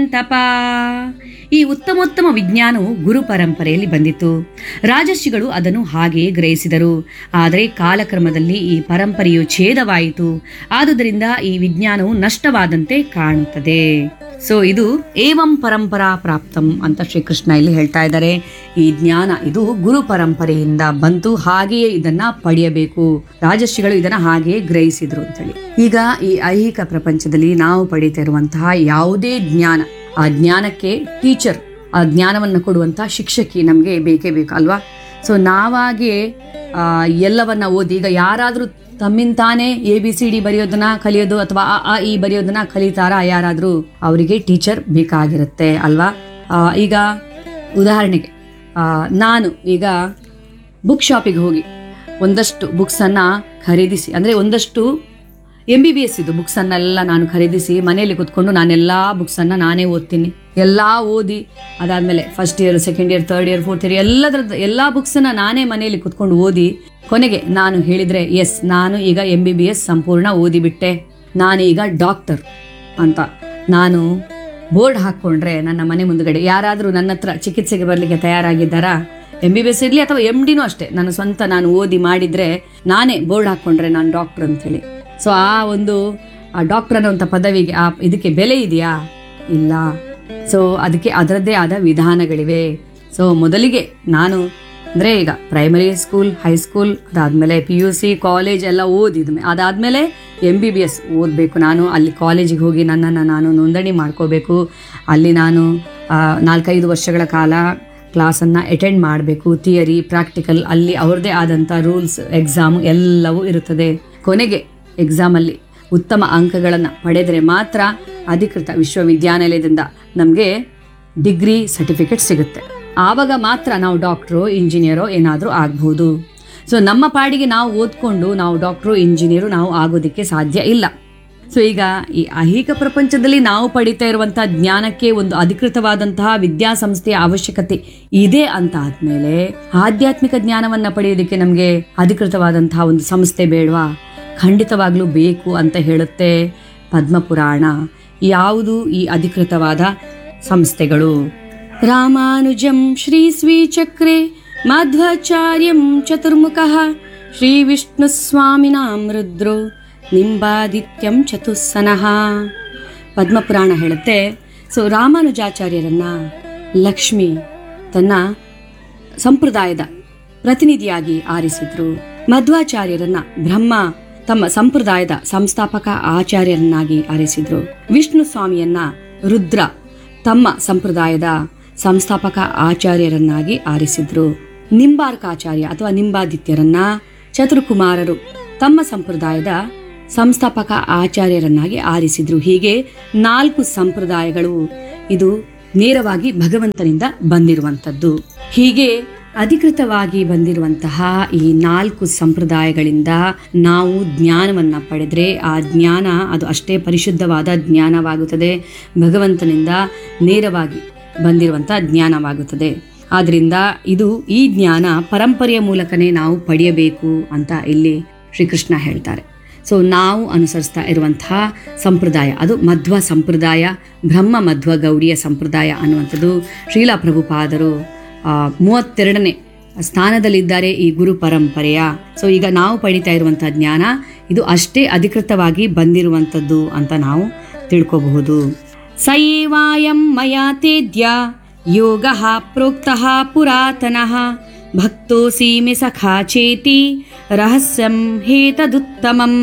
ತಪ ಈ ಉತ್ತಮೋತ್ತಮ ವಿಜ್ಞಾನವು ಗುರು ಪರಂಪರೆಯಲ್ಲಿ ಬಂದಿತು ರಾಜರ್ಷಿಗಳು ಅದನ್ನು ಹಾಗೆಯೇ ಗ್ರಹಿಸಿದರು ಆದರೆ ಕಾಲಕ್ರಮದಲ್ಲಿ ಈ ಪರಂಪರೆಯು ಛೇದವಾಯಿತು ಆದುದರಿಂದ ಈ ವಿಜ್ಞಾನವು ನಷ್ಟವಾದಂತೆ ಕಾಣುತ್ತದೆ ಸೊ ಇದು ಏವಂ ಪರಂಪರಾ ಪ್ರಾಪ್ತಂ ಅಂತ ಶ್ರೀಕೃಷ್ಣ ಇಲ್ಲಿ ಹೇಳ್ತಾ ಇದ್ದಾರೆ ಈ ಜ್ಞಾನ ಇದು ಗುರು ಪರಂಪರೆಯಿಂದ ಬಂತು ಹಾಗೆಯೇ ಇದನ್ನ ಪಡೆಯಬೇಕು ರಾಜರ್ಷಿಗಳು ಇದನ್ನ ಹಾಗೆಯೇ ಗ್ರಹಿಸಿದ್ರು ಅಂತೇಳಿ ಈಗ ಈ ಐಹಿಕ ಪ್ರಪಂಚದಲ್ಲಿ ನಾವು ಪಡೀತಾ ಇರುವಂತಹ ಯಾವುದೇ ಜ್ಞಾನ ಆ ಜ್ಞಾನಕ್ಕೆ ಟೀಚರ್ ಆ ಜ್ಞಾನವನ್ನು ಕೊಡುವಂತಹ ಶಿಕ್ಷಕಿ ನಮಗೆ ಬೇಕೇ ಬೇಕು ಅಲ್ವಾ ಸೊ ನಾವಾಗೆ ಆ, ಎಲ್ಲವನ್ನ ಓದಿ ಈಗ ಯಾರಾದರೂ ತಮ್ಮಿಂತಾನೇ ಎ ಬಿ ಸಿ ಡಿ ಬರೆಯೋದನ್ನ ಕಲಿಯೋದು ಅಥವಾ ಅ ಆ ಇ ಬರೆಯೋದನ್ನ ಕಲಿತಾರ ಯಾರಾದರೂ ಅವರಿಗೆ ಟೀಚರ್ ಬೇಕಾಗಿರುತ್ತೆ ಅಲ್ವಾ ಆ, ಈಗ ಉದಾಹರಣೆಗೆ ಆ, ನಾನು ಈಗ ಬುಕ್ ಶಾಪಿಗೆ ಹೋಗಿ ಒಂದಷ್ಟು ಬುಕ್ಸನ್ನು ಖರೀದಿಸಿ ಅಂದರೆ ಒಂದಷ್ಟು ಎಂ ಬಿ ಬಿ ಎಸ್ ಇದು ಬುಕ್ಸನ್ನೆಲ್ಲ ನಾನು ಖರೀದಿಸಿ ಮನೆಯಲ್ಲಿ ಕುತ್ಕೊಂಡು ನಾನೆಲ್ಲ ಬುಕ್ಸನ್ನು ನಾನೇ ಓದ್ತೀನಿ ಎಲ್ಲ ಓದಿ ಅದಾದಮೇಲೆ first year second year third year fourth year ಎಲ್ಲದ್ರದ್ದು ಎಲ್ಲ ಬುಕ್ಸನ್ನು ನಾನೇ ಮನೆಯಲ್ಲಿ ಕುತ್ಕೊಂಡು ಓದಿ ಕೊನೆಗೆ ನಾನು ಹೇಳಿದರೆ ಎಸ್ ನಾನು ಈಗ ಎಂ ಬಿ ಬಿ ಎಸ್ ಸಂಪೂರ್ಣ ಓದಿಬಿಟ್ಟೆ ನಾನೀಗ ಡಾಕ್ಟರ್ ಅಂತ ನಾನು ಬೋರ್ಡ್ ಹಾಕ್ಕೊಂಡ್ರೆ ನನ್ನ ಮನೆ ಮುಂದುಗಡೆ ಯಾರಾದರೂ ನನ್ನ ಹತ್ರ ಚಿಕಿತ್ಸೆಗೆ ಬರಲಿಕ್ಕೆ ತಯಾರಾಗಿದ್ದಾರಾ ಎಂ ಬಿ ಬಿ ಎಸ್ ಇರಲಿ ಅಥವಾ ಎಮ್ ಡಿನೂ ಅಷ್ಟೇ ನನ್ನ ಸ್ವಂತ ನಾನು ಓದಿ ಮಾಡಿದರೆ ನಾನೇ ಬೋರ್ಡ್ ಹಾಕ್ಕೊಂಡ್ರೆ ನಾನು ಡಾಕ್ಟರ್ ಅಂತೇಳಿ ಸೊ ಆ ಒಂದು ಆ ಡಾಕ್ಟರ್ ಅನ್ನೋಂಥ ಪದವಿಗೆ ಆ ಇದಕ್ಕೆ ಬೆಲೆ ಇದೆಯಾ ಇಲ್ಲ ಸೊ ಅದಕ್ಕೆ ಅದರದ್ದೇ ಆದ ವಿಧಾನಗಳಿವೆ ಸೊ ಮೊದಲಿಗೆ ನಾನು ಅಂದರೆ ಈಗ ಪ್ರೈಮರಿ ಸ್ಕೂಲ್ ಹೈಸ್ಕೂಲ್ ಅದಾದಮೇಲೆ ಪಿ ಯು ಸಿ ಕಾಲೇಜ್ ಎಲ್ಲ ಓದಿದ್ಮೆ ಅದಾದಮೇಲೆ ಎಮ್ ಬಿ ಬಿ ಎಸ್ ಓದಬೇಕು ನಾನು ಅಲ್ಲಿ ಕಾಲೇಜಿಗೆ ಹೋಗಿ ನನ್ನನ್ನು ನಾನು ನೋಂದಣಿ ಮಾಡ್ಕೋಬೇಕು ಅಲ್ಲಿ ನಾನು ಆ, ನಾಲ್ಕೈದು ವರ್ಷಗಳ ಕಾಲ ಕ್ಲಾಸನ್ನು ಅಟೆಂಡ್ ಮಾಡಬೇಕು ಥಿಯರಿ ಪ್ರಾಕ್ಟಿಕಲ್ ಅಲ್ಲಿ ಅವ್ರದ್ದೇ ಆದಂಥ ರೂಲ್ಸ್ ಎಕ್ಸಾಮ್ ಎಲ್ಲವೂ ಇರುತ್ತದೆ ಕೊನೆಗೆ ಎಕ್ಸಾಮಲ್ಲಿ ಉತ್ತಮ ಅಂಕಗಳನ್ನು ಪಡೆದರೆ ಮಾತ್ರ ಅಧಿಕೃತ ವಿಶ್ವವಿದ್ಯಾನಿಲಯದಿಂದ ನಮಗೆ ಡಿಗ್ರಿ ಸರ್ಟಿಫಿಕೇಟ್ ಸಿಗುತ್ತೆ ಆವಾಗ ಮಾತ್ರ ನಾವು ಡಾಕ್ಟ್ರು ಇಂಜಿನಿಯರೋ ಏನಾದರೂ ಆಗ್ಬೋದು ಸೊ ನಮ್ಮ ಪಾಡಿಗೆ ನಾವು ಓದ್ಕೊಂಡು ನಾವು ಡಾಕ್ಟ್ರು ಇಂಜಿನಿಯರು ನಾವು ಆಗೋದಕ್ಕೆ ಸಾಧ್ಯ ಇಲ್ಲ ಸೊ ಈಗ ಈ ಐಹಿಕ ಪ್ರಪಂಚದಲ್ಲಿ ನಾವು ಪಡಿತಾ ಇರುವಂತಹ ಜ್ಞಾನಕ್ಕೆ ಒಂದು ಅಧಿಕೃತವಾದಂತಹ ವಿದ್ಯಾಸಂಸ್ಥೆಯ ಅವಶ್ಯಕತೆ ಇದೆ ಅಂತ ಆದ್ಮೇಲೆ ಆಧ್ಯಾತ್ಮಿಕ ಜ್ಞಾನವನ್ನ ಪಡೆಯೋದಕ್ಕೆ ನಮಗೆ ಅಧಿಕೃತವಾದಂತಹ ಒಂದು ಸಂಸ್ಥೆ ಬೇಡವಾ ಖಂಡಿತವಾಗ್ಲೂ ಬೇಕು ಅಂತ ಹೇಳುತ್ತೆ ಪದ್ಮಪುರಾಣ ಯಾವುದು ಈ ಅಧಿಕೃತವಾದ ಸಂಸ್ಥೆಗಳು ರಾಮಾನುಜಂ ಶ್ರೀ ಸ್ವೀಚಕ್ರೆ ಮಾಧ್ವಾಚಾರ್ಯಂ ಚತುರ್ಮುಖಃ ಶ್ರೀ ವಿಷ್ಣು ಸ್ವಾಮಿನಾಂ ರುದ್ರೋ ನಿಂಬಾದಿತ್ಯಂ ಚತುಸ್ಸನಃ ಪದ್ಮಪುರಾಣ ಹೇಳುತ್ತೆ ಸೊ ರಾಮಾನುಜಾಚಾರ್ಯರನ್ನ ಲಕ್ಷ್ಮಿ ತನ್ನ ಸಂಪ್ರದಾಯದ ಪ್ರತಿನಿಧಿಯಾಗಿ ಆರಿಸಿದ್ರು ಮಧ್ವಾಚಾರ್ಯರನ್ನ ಬ್ರಹ್ಮ ತಮ್ಮ ಸಂಪ್ರದಾಯದ ಸಂಸ್ಥಾಪಕ ಆಚಾರ್ಯರನ್ನಾಗಿ ಆರಿಸಿದ್ರು ವಿಷ್ಣು ಸ್ವಾಮಿಯನ್ನ ರುದ್ರ ತಮ್ಮ ಸಂಪ್ರದಾಯದ ಸಂಸ್ಥಾಪಕ ಆಚಾರ್ಯರನ್ನಾಗಿ ಆರಿಸಿದ್ರು ನಿಂಬಾರ್ಕಾಚಾರ್ಯ ಅಥವಾ ನಿಂಬಾದಿತ್ಯರನ್ನ ಚತುರ್ಕುಮಾರರು ತಮ್ಮ ಸಂಪ್ರದಾಯದ ಸಂಸ್ಥಾಪಕ ಆಚಾರ್ಯರನ್ನಾಗಿ ಆರಿಸಿದ್ರು ಹೀಗೆ ನಾಲ್ಕು ಸಂಪ್ರದಾಯಗಳು ಇದು ನೇರವಾಗಿ ಭಗವಂತನಿಂದ ಬಂದಿರುವಂಥದ್ದು ಹೀಗೆ ಅಧಿಕೃತವಾಗಿ ಬಂದಿರುವಂತಹ ಈ ನಾಲ್ಕು ಸಂಪ್ರದಾಯಗಳಿಂದ ನಾವು ಜ್ಞಾನವನ್ನ ಪಡೆದ್ರೆ ಆ ಜ್ಞಾನ ಅದು ಅಷ್ಟೇ ಪರಿಶುದ್ಧವಾದ ಜ್ಞಾನವಾಗುತ್ತದೆ ಭಗವಂತನಿಂದ ನೇರವಾಗಿ ಬಂದಿರುವಂತಹ ಜ್ಞಾನವಾಗುತ್ತದೆ ಆದ್ರಿಂದ ಇದು ಈ ಜ್ಞಾನ ಪರಂಪರೆಯ ಮೂಲಕನೇ ನಾವು ಪಡೆಯಬೇಕು ಅಂತ ಇಲ್ಲಿ ಶ್ರೀಕೃಷ್ಣ ಹೇಳ್ತಾರೆ ಸೊ ನಾವು ಅನುಸರಿಸ್ತಾ ಇರುವಂತಹ ಸಂಪ್ರದಾಯ ಅದು ಮಧ್ವ ಸಂಪ್ರದಾಯ ಬ್ರಹ್ಮ ಮಧ್ವ ಗೌಡಿಯ ಸಂಪ್ರದಾಯ ಅನ್ನುವಂಥದ್ದು ಶ್ರೀಲಾ ಪ್ರಭುಪಾದರು ಆ, ಮೂವತ್ತೆರಡನೇ ಸ್ಥಾನದಲ್ಲಿದ್ದಾರೆ ಈ ಗುರು ಪರಂಪರೆಯ ಸೊ ಈಗ ನಾವು ಪಡಿತಾ ಇರುವಂತಹ ಜ್ಞಾನ ಇದು ಅಷ್ಟೇ ಅಧಿಕೃತವಾಗಿ ಬಂದಿರುವಂಥದ್ದು ಅಂತ ನಾವು ತಿಳ್ಕೋಬಹುದು ಸೈವಾಯಂ ಮಯಾ ತೇದ್ಯ ಯೋಗ ಪ್ರೋಕ್ತಃ ಪುರಾತನಃ ಭಕ್ತೋಸಿ ಮೆ ಸಖಾ ಚೇತಿ ರಹಸ್ಯಂ ಹೇತದುತ್ತಮಂ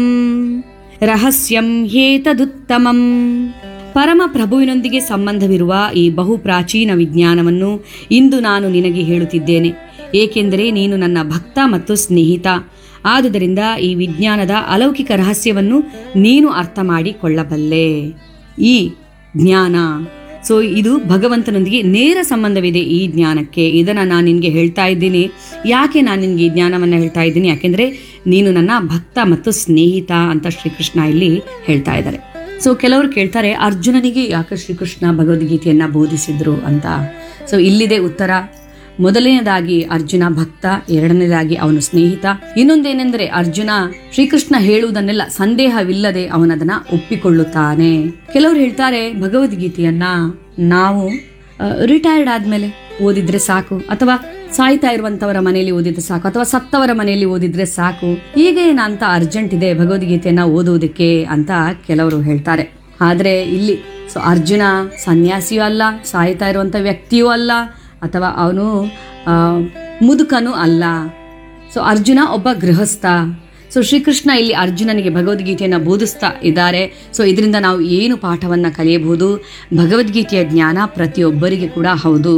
ರಹಸ್ಯಂ ಹೇತದುತ್ತಮಂ ಪರಮ ಪ್ರಭುವಿನೊಂದಿಗೆ ಸಂಬಂಧವಿರುವ ಈ ಬಹು ಪ್ರಾಚೀನ ವಿಜ್ಞಾನವನ್ನು ಇಂದು ನಾನು ನಿನಗೆ ಹೇಳುತ್ತಿದ್ದೇನೆ ಏಕೆಂದರೆ ನೀನು ನನ್ನ ಭಕ್ತ ಮತ್ತು ಸ್ನೇಹಿತ ಆದುದರಿಂದ ಈ ವಿಜ್ಞಾನದ ಅಲೌಕಿಕ ರಹಸ್ಯವನ್ನು ನೀನು ಅರ್ಥ ಮಾಡಿಕೊಳ್ಳಬಲ್ಲೆ ಈ ಜ್ಞಾನ ಸೊ ಇದು ಭಗವಂತನೊಂದಿಗೆ ನೇರ ಸಂಬಂಧವಿದೆ ಈ ಜ್ಞಾನಕ್ಕೆ ಇದನ್ನು ನಾನು ನಿನಗೆ ಹೇಳ್ತಾ ಇದ್ದೀನಿ ಯಾಕೆ ನಾನು ನಿನಗೆ ಈ ಜ್ಞಾನವನ್ನು ಹೇಳ್ತಾ ಇದ್ದೀನಿ ಯಾಕೆಂದರೆ ನೀನು ನನ್ನ ಭಕ್ತ ಮತ್ತು ಸ್ನೇಹಿತ ಅಂತ ಶ್ರೀಕೃಷ್ಣ ಇಲ್ಲಿ ಹೇಳ್ತಾ ಇದ್ದಾರೆ ಸೊ ಕೆಲವರು ಕೇಳ್ತಾರೆ ಅರ್ಜುನನಿಗೆ ಯಾಕೆ ಶ್ರೀಕೃಷ್ಣ ಭಗವದ್ಗೀತೆಯನ್ನು ಬೋಧಿಸಿದ್ರು ಅಂತ ಸೊ ಇಲ್ಲಿದೆ ಉತ್ತರ ಮೊದಲನೇದಾಗಿ ಅರ್ಜುನ ಭಕ್ತ ಎರಡನೇದಾಗಿ ಅವನು ಸ್ನೇಹಿತ ಇನ್ನೊಂದೇನೆಂದರೆ ಅರ್ಜುನ ಶ್ರೀಕೃಷ್ಣ ಹೇಳುವುದನ್ನೆಲ್ಲ ಸಂದೇಹವಿಲ್ಲದೆ ಅವನದನ್ನ ಒಪ್ಪಿಕೊಳ್ಳುತ್ತಾನೆ ಕೆಲವರು ಹೇಳ್ತಾರೆ ಭಗವದ್ಗೀತೆಯನ್ನ ನಾವು ರಿಟೈರ್ಡ್ ಆದ್ಮೇಲೆ ಓದಿದ್ರೆ ಸಾಕು ಅಥವಾ ಸಾಯ್ತಾ ಇರುವಂತವರ ಮನೆಯಲ್ಲಿ ಓದಿದ್ರೆ ಸಾಕು ಅಥವಾ ಸತ್ತವರ ಮನೆಯಲ್ಲಿ ಓದಿದ್ರೆ ಸಾಕು ಈಗ ಏನಂತ ಅರ್ಜೆಂಟ್ ಇದೆ ಭಗವದ್ಗೀತೆಯನ್ನ ಓದುವುದಕ್ಕೆ ಅಂತ ಕೆಲವರು ಹೇಳ್ತಾರೆ ಆದ್ರೆ ಇಲ್ಲಿ ಸೊ ಅರ್ಜುನ ಸನ್ಯಾಸಿಯೂ ಅಲ್ಲ ಸಾಯ್ತಾ ಇರುವಂತ ವ್ಯಕ್ತಿಯೂ ಅಲ್ಲ ಅಥವಾ ಅವನು ಆ, ಮುದುಕನೂ ಅಲ್ಲ ಸೊ ಅರ್ಜುನ ಒಬ್ಬ ಗೃಹಸ್ಥ ಸೊ ಶ್ರೀಕೃಷ್ಣ ಇಲ್ಲಿ ಅರ್ಜುನನಿಗೆ ಭಗವದ್ಗೀತೆಯನ್ನು ಬೋಧಿಸ್ತಾ ಇದ್ದಾರೆ ಸೊ ಇದರಿಂದ ನಾವು ಏನು ಪಾಠವನ್ನ ಕಲಿಯಬಹುದು ಭಗವದ್ಗೀತೆಯ ಜ್ಞಾನ ಪ್ರತಿಯೊಬ್ಬರಿಗೆ ಕೂಡ ಹೌದು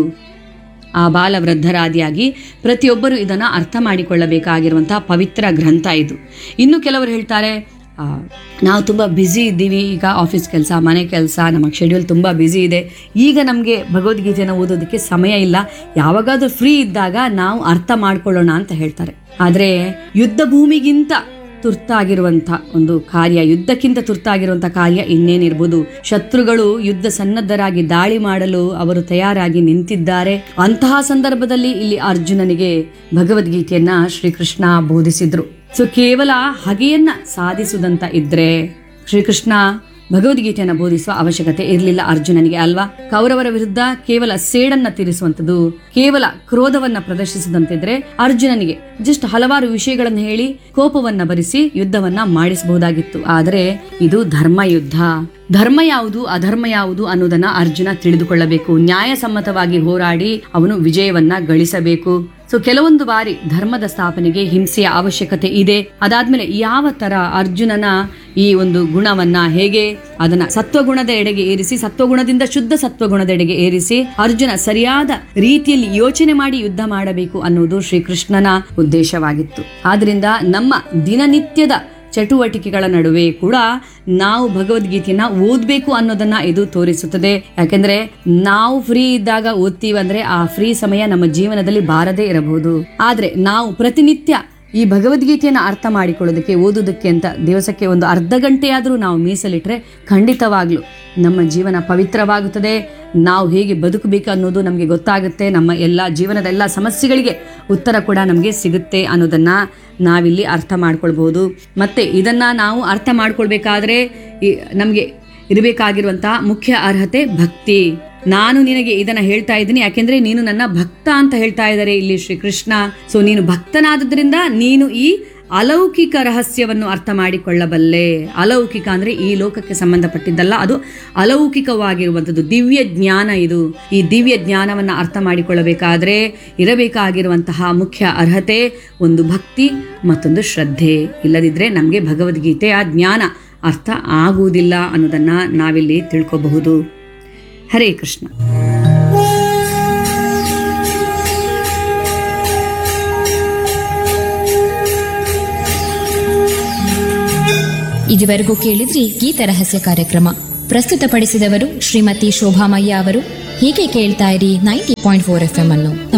ಆ ಬಾಲ ವೃದ್ಧರಾದಿಯಾಗಿ ಪ್ರತಿಯೊಬ್ಬರು ಇದನ್ನು ಅರ್ಥ ಮಾಡಿಕೊಳ್ಳಬೇಕಾಗಿರುವಂತಹ ಪವಿತ್ರ ಗ್ರಂಥ ಇದು ಇನ್ನು ಕೆಲವರು ಹೇಳ್ತಾರೆ ಆ, ನಾವು ತುಂಬ ಬ್ಯುಸಿ ಇದ್ದೀವಿ ಈಗ ಆಫೀಸ್ ಕೆಲಸ ಮನೆ ಕೆಲಸ ನಮ್ಮ ಶೆಡ್ಯೂಲ್ ತುಂಬ ಬ್ಯುಸಿ ಇದೆ ಈಗ ನಮಗೆ ಭಗವದ್ಗೀತೆಯನ್ನು ಓದೋದಕ್ಕೆ ಸಮಯ ಇಲ್ಲ ಯಾವಾಗಾದ್ರೂ ಫ್ರೀ ಇದ್ದಾಗ ನಾವು ಅರ್ಥ ಮಾಡ್ಕೊಳ್ಳೋಣ ಅಂತ ಹೇಳ್ತಾರೆ ಆದರೆ ಯುದ್ಧ ಭೂಮಿಗಿಂತ ತುರ್ತಾಗಿರುವಂಥ ಒಂದು ಕಾರ್ಯ ಯುದ್ಧಕ್ಕಿಂತ ತುರ್ತಾಗಿರುವಂಥ ಕಾರ್ಯ ಇನ್ನೇನಿರ್ಬೋದು ಶತ್ರುಗಳು ಯುದ್ಧ ಸನ್ನದ್ಧರಾಗಿ ದಾಳಿ ಮಾಡಲು ಅವರು ತಯಾರಾಗಿ ನಿಂತಿದ್ದಾರೆ ಅಂತಹ ಸಂದರ್ಭದಲ್ಲಿ ಇಲ್ಲಿ ಅರ್ಜುನನಿಗೆ ಭಗವದ್ಗೀತೆಯನ್ನ ಶ್ರೀಕೃಷ್ಣ ಬೋಧಿಸಿದ್ರು ಸೊ ಕೇವಲ ಹಗೆಯನ್ನ ಸಾಧಿಸುದಂತ ಇದ್ರೆ ಶ್ರೀಕೃಷ್ಣ ಭಗವದ್ಗೀತೆಯನ್ನು ಬೋಧಿಸುವ ಅವಶ್ಯಕತೆ ಇರಲಿಲ್ಲ ಅರ್ಜುನನಿಗೆ ಅಲ್ವಾ ಕೌರವರ ವಿರುದ್ಧ ಕೇವಲ ಸೇಡನ್ನ ತೀರಿಸುವಂಥದ್ದು ಕೇವಲ ಕ್ರೋಧವನ್ನ ಪ್ರದರ್ಶಿಸದಂತಿದ್ರೆ ಅರ್ಜುನನಿಗೆ ಜಸ್ಟ್ ಹಲವಾರು ವಿಷಯಗಳನ್ನು ಹೇಳಿ ಕೋಪವನ್ನ ಭರಿಸಿ ಯುದ್ಧವನ್ನ ಮಾಡಿಸಬಹುದಾಗಿತ್ತು ಆದರೆ ಇದು ಧರ್ಮ ಯುದ್ಧ ಧರ್ಮ ಯಾವುದು ಅಧರ್ಮ ಯಾವುದು ಅನ್ನೋದನ್ನ ಅರ್ಜುನ ತಿಳಿದುಕೊಳ್ಳಬೇಕು ನ್ಯಾಯಸಮ್ಮತವಾಗಿ ಹೋರಾಡಿ ಅವನು ವಿಜಯವನ್ನ ಗಳಿಸಬೇಕು ಸೊ ಕೆಲವೊಂದು ಬಾರಿ ಧರ್ಮದ ಸ್ಥಾಪನೆಗೆ ಹಿಂಸೆಯ ಅವಶ್ಯಕತೆ ಇದೆ ಅದಾದ್ಮೇಲೆ ಯಾವ ತರ ಅರ್ಜುನನ ಈ ಒಂದು ಗುಣವನ್ನ ಹೇಗೆ ಅದನ್ನ ಸತ್ವಗುಣದ ಎಡೆಗೆ ಏರಿಸಿ ಸತ್ವಗುಣದಿಂದ ಶುದ್ಧ ಸತ್ವಗುಣದೆಡೆಗೆ ಏರಿಸಿ ಅರ್ಜುನ ಸರಿಯಾದ ರೀತಿಯಲ್ಲಿ ಯೋಚನೆ ಮಾಡಿ ಯುದ್ಧ ಮಾಡಬೇಕು ಅನ್ನುವುದು ಶ್ರೀಕೃಷ್ಣನ ಉದ್ದೇಶವಾಗಿತ್ತು ಆದ್ರಿಂದ ನಮ್ಮ ದಿನನಿತ್ಯದ ಚಟುವಟಿಕೆಗಳ ನಡುವೆ ಕೂಡ ನಾವು ಭಗವದ್ಗೀತೆಯನ್ನ ಓದ್ಬೇಕು ಅನ್ನೋದನ್ನ ಇದು ತೋರಿಸುತ್ತದೆ ಯಾಕೆಂದ್ರೆ ನಾವು ಫ್ರೀ ಇದ್ದಾಗ ಓದ್ತೀವಂದ್ರೆ ಆ ಫ್ರೀ ಸಮಯ ನಮ್ಮ ಜೀವನದಲ್ಲಿ ಬಾರದೇ ಇರಬಹುದು ಆದ್ರೆ ನಾವು ಪ್ರತಿನಿತ್ಯ ಈ ಭಗವದ್ಗೀತೆಯನ್ನು ಅರ್ಥ ಮಾಡಿಕೊಳ್ಳೋದಕ್ಕೆ ಓದೋದಕ್ಕೆ ಅಂತ ದಿವಸಕ್ಕೆ ಒಂದು ಅರ್ಧ ಗಂಟೆಯಾದರೂ ನಾವು ಮೀಸಲಿಟ್ರೆ ಖಂಡಿತವಾಗ್ಲೂ ನಮ್ಮ ಜೀವನ ಪವಿತ್ರವಾಗುತ್ತದೆ ನಾವು ಹೇಗೆ ಬದುಕಬೇಕು ಅನ್ನೋದು ನಮಗೆ ಗೊತ್ತಾಗುತ್ತೆ ನಮ್ಮ ಎಲ್ಲ ಜೀವನದ ಎಲ್ಲ ಸಮಸ್ಯೆಗಳಿಗೆ ಉತ್ತರ ಕೂಡ ನಮಗೆ ಸಿಗುತ್ತೆ ಅನ್ನೋದನ್ನ ನಾವಿಲ್ಲಿ ಅರ್ಥ ಮಾಡ್ಕೊಳ್ಬಹುದು ಮತ್ತೆ ಇದನ್ನ ನಾವು ಅರ್ಥ ಮಾಡ್ಕೊಳ್ಬೇಕಾದ್ರೆ ಈ ನಮಗೆ ಇರಬೇಕಾಗಿರುವಂತಹ ಮುಖ್ಯ ಅರ್ಹತೆ ಭಕ್ತಿ ನಾನು ನಿನಗೆ ಇದನ್ನ ಹೇಳ್ತಾ ಇದ್ದೀನಿ ಯಾಕೆಂದ್ರೆ ನೀನು ನನ್ನ ಭಕ್ತ ಅಂತ ಹೇಳ್ತಾ ಇದ್ದಾರೆ ಇಲ್ಲಿ ಶ್ರೀಕೃಷ್ಣ ಸೊ ನೀನು ಭಕ್ತನಾದದ್ರಿಂದ ನೀನು ಈ ಅಲೌಕಿಕ ರಹಸ್ಯವನ್ನು ಅರ್ಥ ಮಾಡಿಕೊಳ್ಳಬಲ್ಲೆ ಅಲೌಕಿಕ ಅಂದ್ರೆ ಈ ಲೋಕಕ್ಕೆ ಸಂಬಂಧಪಟ್ಟಿದ್ದಲ್ಲ ಅದು ಅಲೌಕಿಕವಾಗಿರುವಂಥದ್ದು ದಿವ್ಯ ಜ್ಞಾನ ಇದು ಈ ದಿವ್ಯ ಜ್ಞಾನವನ್ನ ಅರ್ಥ ಮಾಡಿಕೊಳ್ಳಬೇಕಾದ್ರೆ ಇರಬೇಕಾಗಿರುವಂತಹ ಮುಖ್ಯ ಅರ್ಹತೆ ಒಂದು ಭಕ್ತಿ ಮತ್ತೊಂದು ಶ್ರದ್ಧೆ ಇಲ್ಲದಿದ್ರೆ ನಮಗೆ ಭಗವದ್ಗೀತೆಯ ಜ್ಞಾನ ಅರ್ಥ ಆಗುವುದಿಲ್ಲ ಅನ್ನೋದನ್ನ ನಾವಿಲ್ಲಿ ತಿಳ್ಕೋಬಹುದು ಹರೇ ಕೃಷ್ಣ ಇದುವರೆಗೂ ಕೇಳಿದ್ರಿ ಗೀತ ರಹಸ್ಯ ಕಾರ್ಯಕ್ರಮ ಪ್ರಸ್ತುತಪಡಿಸಿದವರು ಶ್ರೀಮತಿ ಶೋಭಾಮಯ್ಯ ಅವರು ಹೀಗೆ ಕೇಳ್ತಾ ಇರಿ ninety point four F M ಅನ್ನು